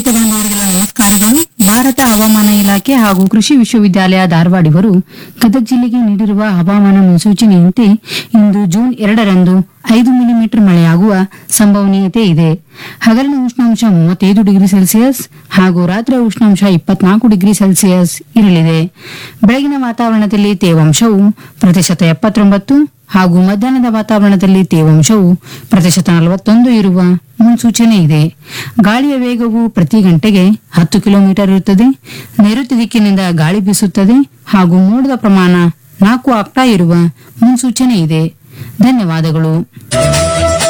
ರೈತ ಬಾಂಧವರಿಗೆಲ್ಲ ನಮಸ್ಕಾರಗಳು ಭಾರತ ಹವಾಮಾನ ಇಲಾಖೆ ಹಾಗೂ ಕೃಷಿ ವಿಶ್ವವಿದ್ಯಾಲಯ ಧಾರವಾಡ ಇವರು ಗದಗ ಜಿಲ್ಲೆಗೆ ನೀಡಿರುವ ಹವಾಮಾನ ಮುನ್ಸೂಚನೆಯಂತೆ ಇಂದು ಜೂನ್ ಎರಡರಂದು ಐದು ಮಿಲಿಮೀಟರ್ ಮಳೆಯಾಗುವ ಸಂಭವನೀಯತೆ ಇದೆ ಹಗಲಿನ ಉಷ್ಣಾಂಶ ಮೂವತ್ತೈದು ಡಿಗ್ರಿ ಸೆಲ್ಸಿಯಸ್ ಹಾಗೂ ರಾತ್ರಿ ಉಷ್ಣಾಂಶ ಇಪ್ಪತ್ನಾಲ್ಕು ಡಿಗ್ರಿ ಸೆಲ್ಸಿಯಸ್ ಇರಲಿದೆ ಬೆಳಗಿನ ವಾತಾವರಣದಲ್ಲಿ ತೇವಾಂಶವು ಪ್ರತಿಶತ ಎಪ್ಪತ್ತೊಂಬತ್ತು ಹಾಗೂ ಮಧ್ಯಾಹ್ನದ ವಾತಾವರಣದಲ್ಲಿ ತೇವಾಂಶವು ಪ್ರತಿಶತ ನಲವತ್ತೊಂದು ಇರುವ ಮುನ್ಸೂಚನೆ ಇದೆ ಗಾಳಿಯ ವೇಗವು ಪ್ರತಿ ಗಂಟೆಗೆ ಹತ್ತು ಕಿಲೋಮೀಟರ್ ಇರುತ್ತದೆ ನೈಋತ್ಯ ದಿಕ್ಕಿನಿಂದ ಗಾಳಿ ಬೀಸುತ್ತದೆ ಹಾಗೂ ಮೋಡದ ಪ್ರಮಾಣ ನಾಲ್ಕು ಆಗ್ತಾ ಇರುವ ಮುನ್ಸೂಚನೆ ಇದೆ ಧನ್ಯವಾದಗಳು